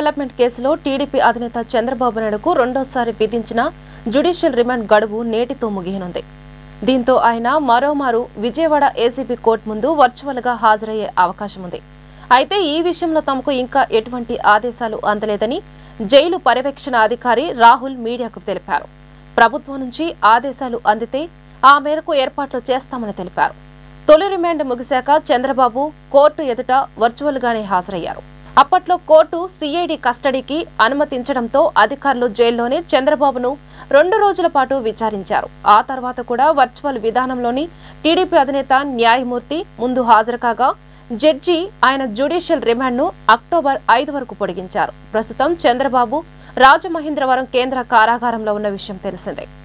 development కేసులో TDP అధినేత చంద్రబాబు నాయుడుకు రెండోసారి విధించిన జ్యుడిషియల్ రిమాండ్ గడువు నేటితో ముగియనుంది దీంతో ఆయన మరోమారు విజయవాడ ఏసీబీ కోర్టు ముందు వర్చువల్గా హాజరయ్యే అవకాశం ఉంది అయితే ఈ విషయంలో తమకు ఇంకా ఎటువంటి ఆదేశాలు అందలేదని జైలు పర్యవేక్షణ అధికారి రాహుల్ మీడియాకు తెలిపారు ప్రభుత్వం నుంచి ఆదేశాలు అందితే ఆ మేరకు ఏర్పాట్లు చేస్తామని తెలిపారు తొలి రిమాండ్ ముగిశాక చంద్రబాబు కోర్టు ఎదుట వర్చువల్ గానే హాజరయ్యారు అప్పట్లో కోర్టు సిఐడి కస్టడీకి అనుమతించడంతో అధికారులు జైల్లోనే చంద్రబాబును రెండు రోజుల పాటు విచారించారు ఆ తర్వాత కూడా వర్చువల్ విధానంలోని టీడీపీ అధినేత న్యాయమూర్తి ముందు హాజరు కాగా జడ్జి ఆయన జ్యుడిషియల్ రిమాండ్ను అక్టోబర్ ఐదు వరకు పొడిగించారు ప్రస్తుతం చంద్రబాబు రాజమహేంద్రవరం కేంద్ర కారాగారంలో ఉన్న విషయం తెలిసిందే